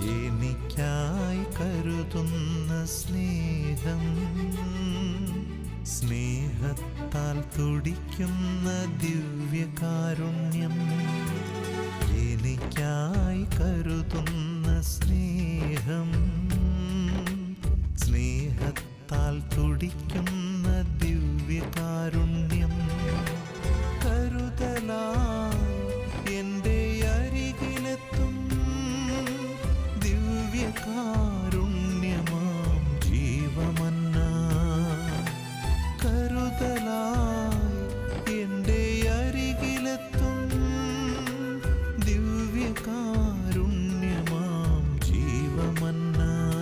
എനിക്കായി കരുതുന്ന സ്നേഹം സ്നേഹത്താൽ തുടിക്കുന്ന ദിവ്യകാരുണ്യം എനിക്കായി കരുതുന്ന സ്നേഹം സ്നേഹത്താൽ തുടിക്കുന്ന ദിവ്യകാരുണ്യം കരുതലായി എൻ്റെ അരികിലെത്തും ദിവ്യകാരുണ്യമാം ജീവമന്ന കരുതലായി എൻ്റെ അരികിലെത്തും ദിവ്യകാരുണ്യമാം ജീവമന്ന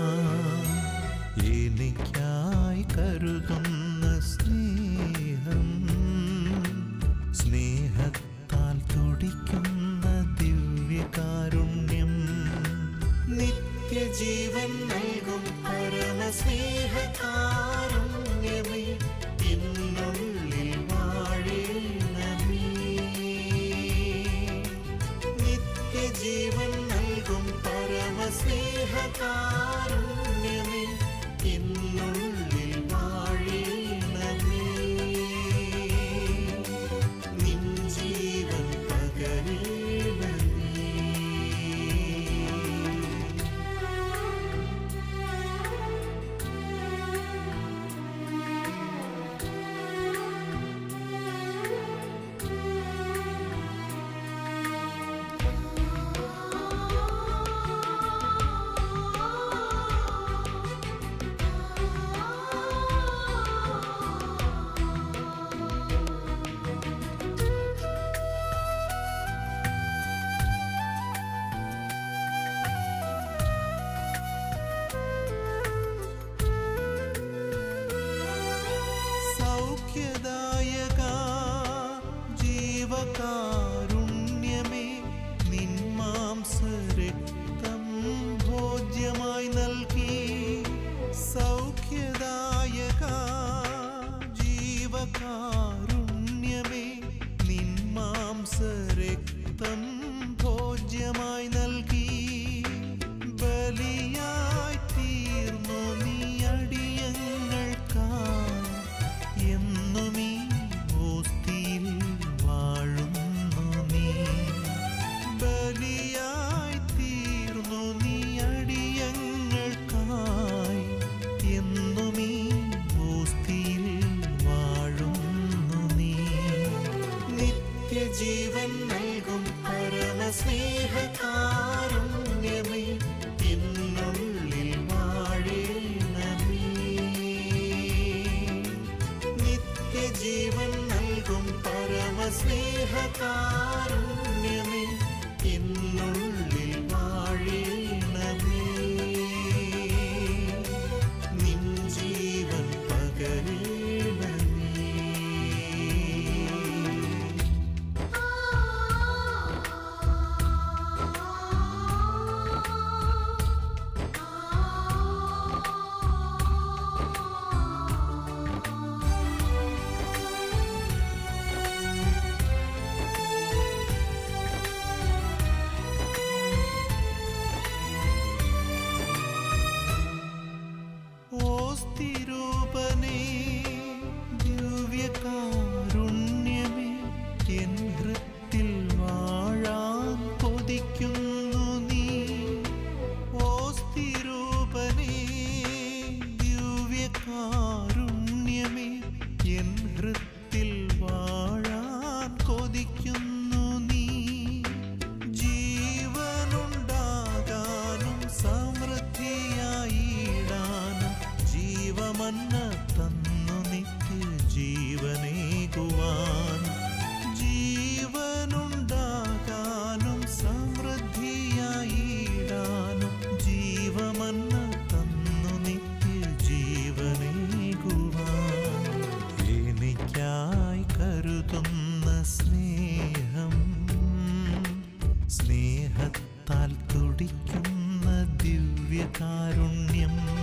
എനിക്കായി കരുതുന്ന സ്നേഹം സ്നേഹത്താൽ തുടിക്കുന്ന ദിവ്യകാരുണ്യം നിത്യജീവൻ നൽകും പരമസ്നേഹകാരുണ്യമേ എന്നുള്ളിൽ വാഴേണമേ നിത്യജീവൻ നൽകും പരമസ്നേഹകാരുണ്യമേ എന്നുള്ളിൽ വാഴേണമേ നിൻ ജീവൻ പകരേണമേ സൗഖ്യദായക ജീവകാരുണ്യമേ നിൻ മാംസരക്തം ഭോജ്യമായി നൽകി സൗഖ്യദായക ജീവകാരുണ്യമേ നിൻ മാംസരക്തം ഭോജ്യമായി നൽകി ബലിയായി തീർന്നു നീ അടിയങ്ങൾക്കായി എന്നും ഈ ഓസ്തിയിൽ വാഴുന്നു നീ ബലിയായി തീർന്നു നീ അടിയങ്ങൾക്കായി എന്നും ഈ ഓസ്തിയിൽ വാഴുന്നു നീ നിത്യജീവൻ നൽകും പരമസ്നേഹകാരുണ്യമേ എന്നുള്ളിൽ വാഴേണമേ നിത്യജീവൻ നൽകും പരമസ്നേഹകാരുണ്യമേ എന്നുള്ളിൽ വാഴേണമേ നിൻ ജീവൻ പകരേണമേ ഓസ്തിരൂപനേ ദിവ്യകാരുണ്യമേ എൻ ഹൃത്തിൽ വാഴാൻ കൊതിക്കുന്നു നീ ഓസ്തിരൂപനേ ദിവ്യകാരുണ്യമേ എൻ ഹൃത്തിൽ വാഴാൻ കൊതിക്കുന്നു നീ ജീവനുണ്ടാകാനും സമൃദ്ധിയായിടാനും ജീവമന്ന തന്നു നിത്യ ജീവനേകുവാൻ ജീവനുണ്ടാകാനും സമൃദ്ധിയായിടാനും ജീവമന്ന തന്നു നിത്യ ജീവനേകുവാൻ എനിക്കായി കരുതുന്ന സ്നേഹം സ്നേഹത്താൽ തുടിക്കുന്ന ദിവ്യകാരുണ്യം